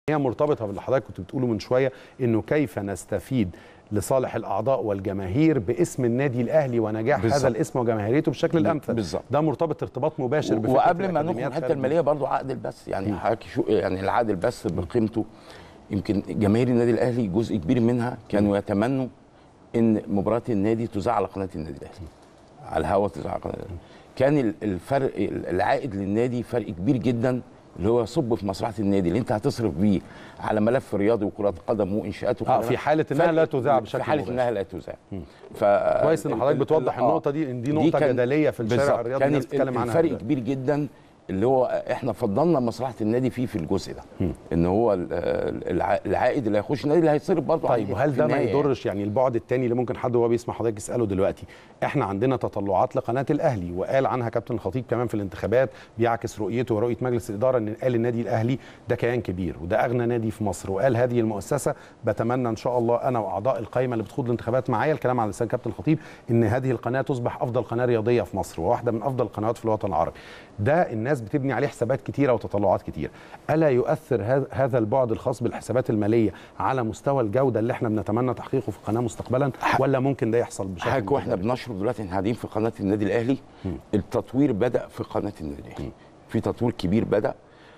هي مرتبطه باللي حضرتك كنت بتقوله من شويه انه كيف نستفيد لصالح الاعضاء والجماهير باسم النادي الاهلي ونجاح بالظبط. هذا الاسم وجماهيريته بالشكل الامثل بالظبط. ده مرتبط ارتباط مباشر بفكره وقبل ما ندخل الأكاديميات الحته خارج الماليه برضو عقد البث يعني حضرتك شو يعني العقد البث بقيمته يمكن جماهير النادي الاهلي جزء كبير منها كانوا يتمنوا ان مباراه النادي تذاع على قناه النادي الاهلي على الهواء تذاع على قناه النادي الأهلي. كان ال- الفرق العائد للنادي فرق كبير جدا اللي هو يصب في مصلحه النادي اللي انت هتصرف بيه على ملف رياضي وكره قدم وانشاءات اه وكده. في حاله انها فرق- لا تذاع بشكل في حاله مباشر. انها لا تذاع ف كويس ان حضرتك بتوضح النقطه دي ان دي نقطه كان- جدليه في الشارع بالظبط. الرياضي كان الناس ال- بتتكلم عنها الفرق دلوقتي. كبير جدا اللي هو احنا فضلنا مصلحه النادي فيه في الجزء ده ان هو ال- الع- العائد اللي هيخش النادي اللي هيتصرف برضه طيب عليه وهل في ده ما النهاية يضرش يعني البعد الثاني اللي ممكن حد وهو بيسمع حضرتك يساله دلوقتي احنا عندنا تطلعات لقناه الاهلي وقال عنها كابتن الخطيب كمان في الانتخابات بيعكس رؤيته ورؤيه مجلس الاداره ان قال النادي الاهلي ده كيان كبير وده اغنى نادي في مصر وقال هذه المؤسسه بتمنى ان شاء الله انا واعضاء القائمه اللي بتخوض الانتخابات معايا الكلام على لسان كابتن الخطيب ان هذه القناه تصبح افضل قناه رياضيه في مصر وواحده من افضل القنوات في الوطن العربي ده الناس بتبني عليه حسابات كتيره وتطلعات كتيره الا يؤثر هذا- هذا البعد الخاص بالحسابات الماليه على مستوى الجوده اللي احنا بنتمنى تحقيقه في القناه مستقبلا ولا ممكن ده يحصل بشكل حضرتك واحنا متدرج؟ بنشر دلوقتي احنا قاعدين في قناه النادي الاهلي التطوير بدا في قناه النادي الاهلي في تطوير كبير بدا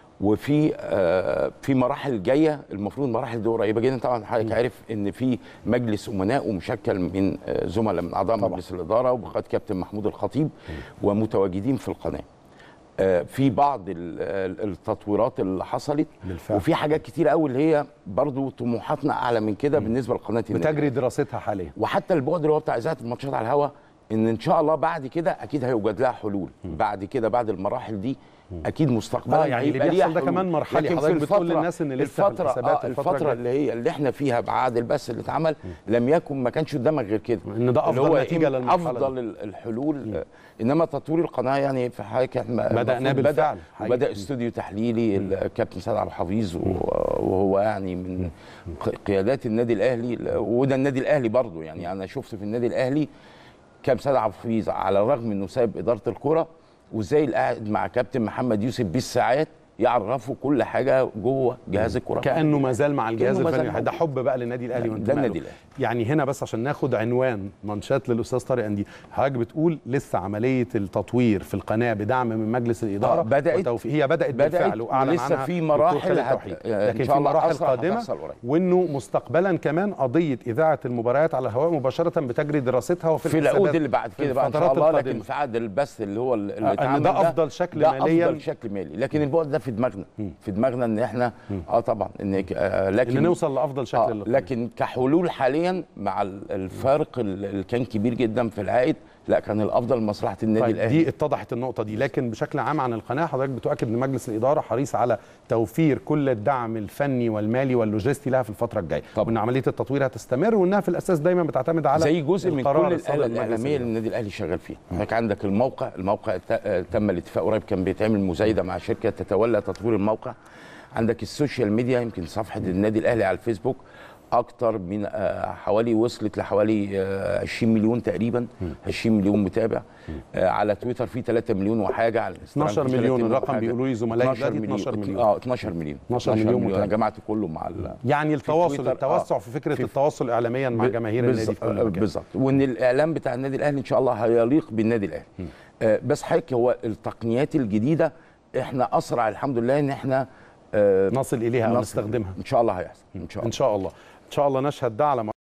وفي آه في مراحل جايه المفروض المراحل دي قريبه جدا طبعا حضرتك عارف ان في مجلس امناء ومشكل من آه زملاء من اعضاء طبعا. مجلس الاداره وبقياده كابتن محمود الخطيب ومتواجدين في القناه آه، في بعض ال- ال- التطويرات اللي حصلت بالفعل. وفي حاجات كتير قوي اللي هي برضو طموحاتنا اعلى من كده بالنسبه لقناه النادي بتجري دراستها حاليا وحتى البعد اللي هو بتاع اذاعه الماتشات على الهواء ان ان شاء الله بعد كده اكيد هيوجد لها حلول بعد كده بعد المراحل دي اكيد مستقبلا آه، يعني اللي هيبقى ليها بيحصل ده حلول. كمان مرحلي. لكن في حضرتك بتقول الفترة- للناس إن لسه في الفتره الحسابات آه الفترة الفتره الجاية. اللي هي اللي احنا فيها بعد البث اللي اتعمل لم يكن ما كانش قدامك غير كده إن ده اللي أفضل هو نتيجة إيه؟ للمرحلة افضل ال- الحلول آه، انما تطوير القناه يعني في حضرتك احنا بدأناه المفروض بالفعل. بدأ حقيقي. وبدا استوديو تحليلي الكابتن سيد عبد الحفيظ و- وهو يعني من ق- قيادات النادي الاهلي وده النادي الاهلي برضه يعني انا شفت في النادي الاهلي كابتن سيد عبد الحفيظ على الرغم انه سايب اداره الكره وازاي قاعد مع كابتن محمد يوسف بالساعات يعرفوا كل حاجه جوه جهاز الكره كانه ما زال مع الجهاز كأنه ما زال الفني ده موجود. حب بقى للنادي الاهلي ده وانتمائه النادي له. الأهلي. يعني هنا بس عشان ناخد عنوان مانشات للاستاذ طارق اندي حضرتك بتقول لسه عمليه التطوير في القناه بدعم من مجلس الاداره آه، بدأت- وتوفيق. هي بدات, بدأت بالفعل واعلن ولسه عنها في دكتور مراحل خالد هت- توحيد. آه، إن لكن شاء في الله مراحل أسرع قادمه هتحصل قريب. وانه مستقبلا كمان قضيه اذاعه المباريات على الهواء مباشره بتجري دراستها وفي في الحسابات العقود اللي بعد في كده بقى ان شاء الفترات الله القادمة. لكن في عقد البث اللي هو اللي آه، إن اتعمل ده أفضل شكل ده مالياً. افضل شكل مالي لكن البعد ده في دماغنا في دماغنا ان احنا اه طبعا ان آه لكن ان نوصل لافضل شكل آه للقناة. لكن كحلول حاليا مع ال- الفارق ال- اللي كان كبير جدا في العائد لا كان الافضل مصلحه النادي طيب الاهلي دي اتضحت النقطه دي لكن بشكل عام عن القناه حضرتك بتؤكد ان مجلس الاداره حريص على توفير كل الدعم الفني والمالي واللوجستي لها في الفتره الجايه طبعا. وان عمليه التطوير هتستمر وانها في الاساس دايما بتعتمد على زي جزء من القرار كل الصادر الاله من مجلس الاعلاميه اللي الإدارة. النادي الاهلي شغال فيها حضرتك عندك الموقع الموقع ت- آه، تم الاتفاق قريب كان بيتعمل مزايده مع شركه تتولى تطوير الموقع عندك السوشيال ميديا يمكن صفحه النادي الاهلي على الفيسبوك اكتر من آه، حوالي وصلت لحوالي آه، 20 مليون تقريبا 20 مليون متابع آه، على تويتر في 3 مليون وحاجه على الانستغرام 12 في 3 مليون الرقم وحاجة. بيقولوا لي زملائي 12 دلوقتي 12 مليون. اه 12 مليون 12 مليون انا متابع. جمعت كله مع ال- يعني التواصل تويتر، التوسع آه. في فكره في- التواصل اعلاميا مع ب- جماهير النادي في بالظبط- كل مكان بالظبط وان الاعلام بتاع النادي الاهلي ان شاء الله هيليق بالنادي الاهلي آه بس حضرتك هو التقنيات الجديده احنا اسرع الحمد لله ان احنا آه نصل اليها او نصل- نستخدمها ان شاء الله هيحصل ان شاء الله ان شاء الله ان شاء الله نشهد ده على